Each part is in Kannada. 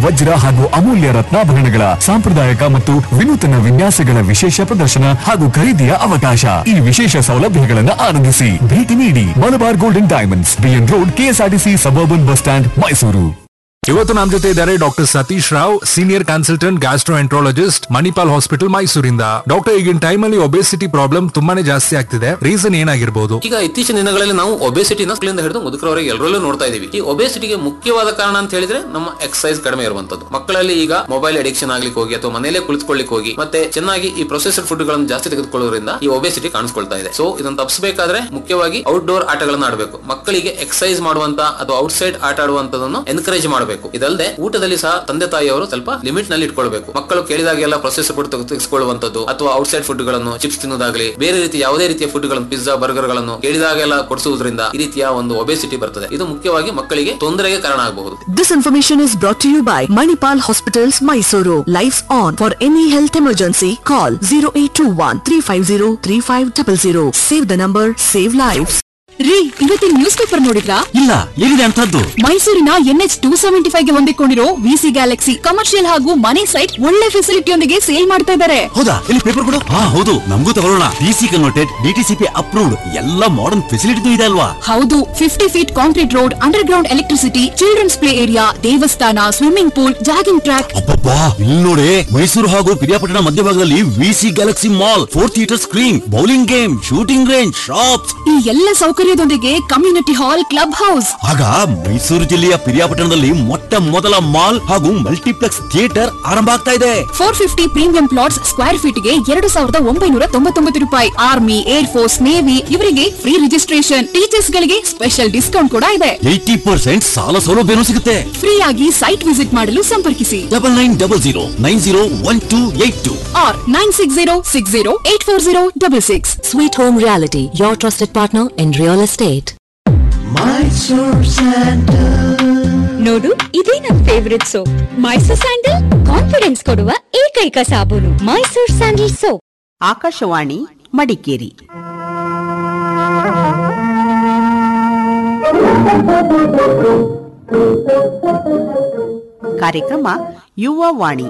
ವಜ್ರ ಹಾಗೂ ಅಮೂಲ್ಯ ರತ್ನಾಭರಣಗಳ ಸಾಂಪ್ರದಾಯಿಕ ಮತ್ತು ವಿನೂತನ ವಿನ್ಯಾಸಗಳ ವಿಶೇಷ ಪ್ರದರ್ಶನ ಹಾಗೂ ಖರೀದಿಯ ಅವಕಾಶ ಈ ವಿಶೇಷ ಸೌಲಭ್ಯಗಳನ್ನು ಆನಂದಿಸಿ ಭೇಟಿ ನೀಡಿ Malabar golden diamonds BN road KSRTC suburban bus stand Mysuru ಇವತ್ತು ನಮ್ಮ ಜೊತೆ ಇದ್ದಾರೆ doctor Satish Rao senior consultant gastroenterologist Manipal hospital ಮೈಸೂರಿಂದ ಡಾಕ್ಟರ್ ಈಗಿನ ಟೈಮ್ ಅಲ್ಲಿ ಒಬೆಸಿಟಿ ಪ್ರಾಬ್ಲಮ್ ತುಂಬಾನೇ ಜಾಸ್ತಿ ಆಗ್ತಿದೆ ರೀಸನ್ ಏನಾಗಿರ್ಬೋದು ಈಗ ಇತ್ತೀಚಿನ ದಿನಗಳಲ್ಲಿ ನಾವು ಒಬೆಸಿಟಿನ ಮಕ್ಕಳಿಂದ ಹಿಡಿದು ಮುದುಕರವರೆಗೆ ಎಲ್ಲರಲ್ಲೂ ನೋಡ್ತಾ ಇದೀವಿ ಈ ಒಬೆಸಿಟಿಗೆ ಮುಖ್ಯವಾದ ಕಾರಣ ಅಂತ ಹೇಳಿದ್ರೆ ನಮ್ಮ ಎಕ್ಸಸೈಸ್ ಕಡಿಮೆ ಇರುವಂತದ್ದು ಮಕ್ಕಳಲ್ಲಿ ಈಗ ಮೊಬೈಲ್ ಅಡಿಕ್ಷನ್ ಆಗ್ಲಿಕ್ಕೆ ಹೋಗಿ ಅಥವಾ ಮನೆಯಲ್ಲೇ ಕುಳಿತುಕೊಳ್ಳಿಕ್ಕೆ ಹೋಗಿ ಮತ್ತೆ ಚೆನ್ನಾಗಿ ಈ ಪ್ರೊಸೆಸರ್ ಫುಡ್ ಗಳನ್ನು ಜಾಸ್ತಿ ತೆಗೆದುಕೊಳ್ಳೋದ್ರಿಂದ ಈ ಒಬೆಸಿಟಿ ಕಾಣಿಸ್ಕೊಳ್ತಾ ಇದೆ ಸೊ ಇದನ್ನು ತಪ್ಪಿಸಬೇಕಾದ್ರೆ ಮುಖ್ಯವಾಗಿ ಔಟ್ಡೋರ್ ಆಟಗಳನ್ನ ಆಡಬೇಕು ಮಕ್ಕಳಿಗೆ ಎಕ್ಸಸೈಸ್ ಮಾಡುವಂತ ಅಥವಾ ಔಟ್ಸೈಡ್ ಆಟ ಆಡುವಂತದನ್ನು ಎನ್ಕರೇಜ್ ಮಾಡಬೇಕು ಇದಲ್ಲದೆ ಊಟದಲ್ಲಿ ಸಹ ತಂದೆ ತಾಯಿಯವರು ಸ್ವಲ್ಪ ಲಿಮಿಟ್ ನಲ್ಲಿ ಇಟ್ಕೊಳ್ಬೇಕು ಮಕ್ಕಳು ಕೇಳಿದಾಗೆಲ್ಲ ಪ್ರೊಸೆಸರ್ ಫುಡ್ ತೆಗೆದುಕೊಳ್ಳುವಂತದ್ದು ಅಥವಾ ಔಟ್ಸೈಡ್ ಫುಡ್ ಗಳನ್ನು ಚಿಪ್ಸ್ ತಿನ್ನೋದಾಗ್ಲಿ ಬೇರೆ ರೀತಿ ಯಾವುದೇ ರೀತಿಯ ಫುಡ್ ಗಳನ್ನು ಪಿಜ್ಜಾ ಬರ್ಗರ್ ಗಳನ್ನು ಕೇಳಿದಾಗೆಲ್ಲ ಕೊಡಿಸುವುದರಿಂದ ಈ ರೀತಿಯ ಒಂದು ಒಬೆಸಿಟಿ ಬರ್ತದೆ ಇದು ಮುಖ್ಯವಾಗಿ ಮಕ್ಕಳಿಗೆ ತೊಂದರೆಗೆ ಕಾರಣ ಆಗಬಹುದು This information is brought to you by Manipal Hospitals, Mysuru. Lives on. For any health emergency, call 0821 350 3500. Save the number, save lives. ರೀ ಇವತ್ತಿನ ನ್ಯೂಸ್ ಪೇಪರ್ ನೋಡಿದ್ರಾ ಇಲ್ಲ ಏನಿದೆ ಅಂತದ್ದು ಮೈಸೂರಿನ ಎನ್ಎಚ್ ಟೂ ಸೆವೆಂಟಿ ಫೈವ್ ಗೆ ಹೊಂದಿಕೊಂಡಿರೋ ವಿಸಿ ಗ್ಯಾಲಕ್ಸಿ ಕಮರ್ಷಿಯಲ್ ಹಾಗೂ ಮನೆ ಸೈಟ್ ಒಳ್ಳೆ ಫೆಸಿಲಿಟಿಯೊಂದಿಗೆ ಸೇಲ್ ಮಾಡ್ತಾ ಇದ್ದಾರೆ ಹೌದಾ ಇಲ್ಲಿ ಪೇಪರ್ ಕೊಡು ಹಾ ಹೌದು ನಮಗೂ ತಗೊಳ್ಳೋಣ ಡಿಸಿ ಕನ್ವರ್ಟೆಡ್ ಡಿಟಿಸಿಪಿ ಅಪ್ರೂವ್ಡ್ ಎಲ್ಲ ಮಾಡರ್ನ್ ಫೆಸಿಲಿಟಿ ಇದೆ ಅಲ್ವಾ ಹೌದು fifty feet concrete road under ground electricity children's play area ದೇವಸ್ಥಾನ ಸ್ವಿಮ್ಮಿಂಗ್ ಪೂಲ್ ಜಾಗಿಂಗ್ ಟ್ರ್ಯಾಕ್ ಅಬ್ಬಬ್ಬಾ ಇಲ್ಲಿ ನೋಡಿ ಮೈಸೂರು ಹಾಗೂ ಪಿರಿಯಾಪಟ್ಟಣ ಮಧ್ಯಭಾಗದಲ್ಲಿ VC Galaxy Mall four theatre screen bowling game shooting range shops ಈ ಎಲ್ಲ ಸೌಕರ್ಯದೊಂದಿಗೆ ಕಮ್ಯುನಿಟಿ ಹಾಲ್ ಕ್ಲಬ್ ಹೌಸ್ ಆಗ ಮೈಸೂರು ಜಿಲ್ಲೆಯ ಪಿರಿಯಾಪಟ್ಟಣದಲ್ಲಿ ಮೊಟ್ಟ ಮೊದಲ ಮಾಲ್ ಹಾಗೂ ಮಲ್ಟಿಪ್ಲೆಕ್ಸ್ ಥಿಯೇಟರ್ ಆರಂಭ ಆಗ್ತಾ ಇದೆ four fifty premium plots square feet ಗೆ ಎರಡು ಸಾವಿರದ ಒಂಬೈನೂರ ತೊಂಬತ್ತೊಂಬತ್ತು ರೂಪಾಯಿ ಆರ್ಮಿ ಏರ್ ಫೋರ್ಸ್ ನೇವಿ ಇವರಿಗೆ ಫ್ರೀ ರಿಜಿಸ್ಟ್ರೇಷನ್ ಟೀಚರ್ಸ್ ಗಳಿಗೆ ಸ್ಪೆಷಲ್ ಡಿಸ್ಕೌಂಟ್ ಕೂಡ ಇದೆ ಏಯ್ಟಿ ಪರ್ಸೆಂಟ್ ಸಾಲ ಸೌಲಭ್ಯನೂ ಸಿಗುತ್ತೆ ಫ್ರೀ ಆಗಿ ಸೈಟ್ ವಿಸಿಟ್ ಮಾಡಲು ಸಂಪರ್ಕಿಸಿ double nine double zero nine zero one two eight two or 9606084066. Sweet Home Reality, your trusted partner in real estate. ನೋಡು ಇದೇ ನನ್ favourite soap Mysore sandal confidence ಕೊಡುವ ಏಕೈಕ ಸಾಬೂನು ಮೈಸೂರ್ ಸ್ಯಾಂಡಲ್ ಸೋಪ್ ಆಕಾಶವಾಣಿ ಮಡಿಕೇರಿ ಕಾರ್ಯಕ್ರಮ ಯುವ ವಾಣಿ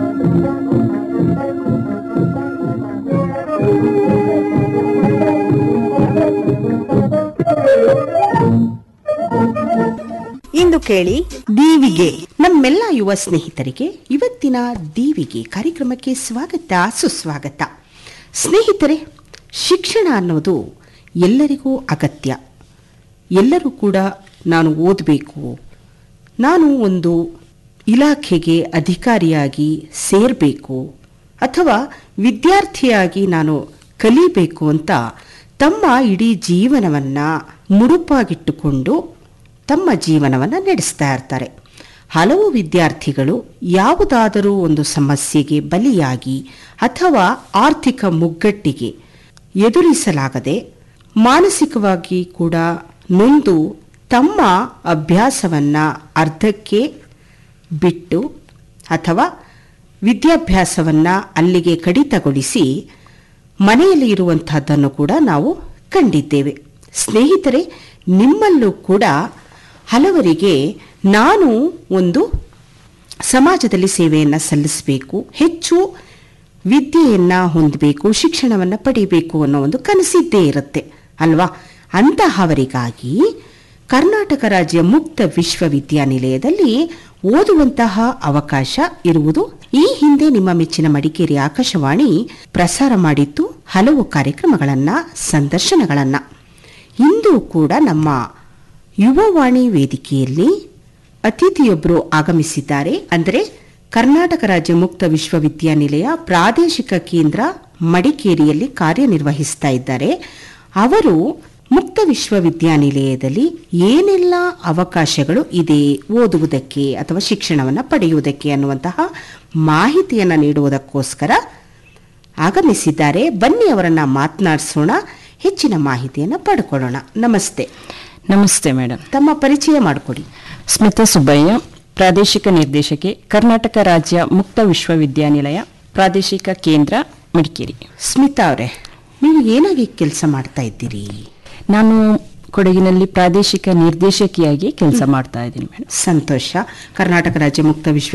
ಇಂದು ಕೇಳಿ ದೀವಿಗೆ ನಮ್ಮೆಲ್ಲ ಯುವ ಸ್ನೇಹಿತರಿಗೆ ಇವತ್ತಿನ ದೀವಿಗೆ ಕಾರ್ಯಕ್ರಮಕ್ಕೆ ಸ್ವಾಗತ ಸುಸ್ವಾಗತ ಸ್ನೇಹಿತರೆ ಶಿಕ್ಷಣ ಅನ್ನೋದು ಎಲ್ಲರಿಗೂ ಅಗತ್ಯ ಎಲ್ಲರೂ ಕೂಡ ನಾನು ಓದಬೇಕು ನಾನು ಒಂದು ಇಲಾಖೆಗೆ ಅಧಿಕಾರಿಯಾಗಿ ಸೇರಬೇಕು ಅಥವಾ ವಿದ್ಯಾರ್ಥಿಯಾಗಿ ನಾನು ಕಲಿಬೇಕು ಅಂತ ತಮ್ಮ ಇಡೀ ಜೀವನವನ್ನು ಮುಡುಪಾಗಿಟ್ಟುಕೊಂಡು ತಮ್ಮ ಜೀವನವನ್ನು ನಡೆಸ್ತಾ ಇರ್ತಾರೆ ಹಲವು ವಿದ್ಯಾರ್ಥಿಗಳು ಯಾವುದಾದರೂ ಒಂದು ಸಮಸ್ಯೆಗೆ ಬಲಿಯಾಗಿ ಅಥವಾ ಆರ್ಥಿಕ ಮುಗ್ಗಟ್ಟಿಗೆ ಎದುರಿಸಲಾಗದೆ ಮಾನಸಿಕವಾಗಿ ಕೂಡ ನೊಂದು ತಮ್ಮ ಅಭ್ಯಾಸವನ್ನು ಅರ್ಧಕ್ಕೆ ಬಿಟ್ಟು ಅಥವಾ ವಿದ್ಯಾಭ್ಯಾಸವನ್ನು ಅಲ್ಲಿಗೆ ಕಡಿತಗೊಳಿಸಿ ಮನೆಯಲ್ಲಿ ಇರುವಂತಹದ್ದನ್ನು ಕೂಡ ನಾವು ಕಂಡಿದ್ದೇವೆ ಸ್ನೇಹಿತರೆ ನಿಮ್ಮಲ್ಲೂ ಕೂಡ ಹಲವರಿಗೆ ನಾನು ಒಂದು ಸಮಾಜದಲ್ಲಿ ಸೇವೆಯನ್ನು ಸಲ್ಲಿಸಬೇಕು ಹೆಚ್ಚು ವಿದ್ಯೆಯನ್ನು ಹೊಂದಬೇಕು ಶಿಕ್ಷಣವನ್ನು ಪಡಿಬೇಕು ಅನ್ನೋ ಒಂದು ಕನಸಿದ್ದೇ ಇರುತ್ತೆ ಅಲ್ವಾ ಅಂತಹವರಿಗಾಗಿ ಕರ್ನಾಟಕ ರಾಜ್ಯ ಮುಕ್ತ ವಿಶ್ವವಿದ್ಯಾನಿಲಯದಲ್ಲಿ ಓದುವಂತಹ ಅವಕಾಶ ಇರುವುದು ಈ ಹಿಂದೆ ನಿಮ್ಮ ಮೆಚ್ಚಿನ ಮಡಿಕೇರಿ ಆಕಾಶವಾಣಿ ಪ್ರಸಾರ ಮಾಡಿತ್ತು ಹಲವು ಕಾರ್ಯಕ್ರಮಗಳನ್ನ ಸಂದರ್ಶನಗಳನ್ನ ಇಂದು ಕೂಡ ನಮ್ಮ ಯುವವಾಣಿ ವೇದಿಕೆಯಲ್ಲಿ ಅತಿಥಿಯೊಬ್ಬರು ಆಗಮಿಸಿದ್ದಾರೆ ಅಂದರೆ ಕರ್ನಾಟಕ ರಾಜ್ಯ ಮುಕ್ತ ವಿಶ್ವವಿದ್ಯಾನಿಲಯ ಪ್ರಾದೇಶಿಕ ಕೇಂದ್ರ ಮಡಿಕೇರಿಯಲ್ಲಿ ಕಾರ್ಯನಿರ್ವಹಿಸ್ತಾ ಇದ್ದಾರೆ ಅವರು ಮುಕ್ತ ವಿಶ್ವವಿದ್ಯಾನಿಲಯದಲ್ಲಿ ಏನೆಲ್ಲ ಅವಕಾಶಗಳು ಇದೆ ಓದುವುದಕ್ಕೆ ಅಥವಾ ಶಿಕ್ಷಣವನ್ನು ಪಡೆಯುವುದಕ್ಕೆ ಅನ್ನುವಂತಹ ಮಾಹಿತಿಯನ್ನು ನೀಡುವುದಕ್ಕೋಸ್ಕರ ಆಗಮಿಸಿದ್ದಾರೆ ಬನ್ನಿ ಅವರನ್ನ ಮಾತನಾಡಿಸೋಣ ಹೆಚ್ಚಿನ ಮಾಹಿತಿಯನ್ನು ಪಡ್ಕೊಳ್ಳೋಣ ನಮಸ್ತೆ ನಮಸ್ತೆ ಮೇಡಮ್ ತಮ್ಮ ಪರಿಚಯ ಮಾಡಿಕೊಡಿ ಸ್ಮಿತಾ ಸುಬ್ಬಯ್ಯ ಪ್ರಾದೇಶಿಕ ನಿರ್ದೇಶಕಿ ಕರ್ನಾಟಕ ರಾಜ್ಯ ಮುಕ್ತ ವಿಶ್ವವಿದ್ಯಾನಿಲಯ ಪ್ರಾದೇಶಿಕ ಕೇಂದ್ರ ಮಡಿಕೇರಿ ಸ್ಮಿತಾ ಅವರೇ ನೀವು ಏನಾಗಿ ಕೆಲಸ ಮಾಡ್ತಾ ಇದ್ದೀರಿ ನಾನು ಕೊಡಗಿನಲ್ಲಿ ಪ್ರಾದೇಶಿಕ ನಿರ್ದೇಶಕಿಯಾಗಿ ಕೆಲಸ ಮಾಡ್ತಾ ಇದ್ದೀನಿ ಮೇಡಮ್ ಸಂತೋಷ ಕರ್ನಾಟಕ ರಾಜ್ಯ ಮುಕ್ತ ವಿಶ್ವ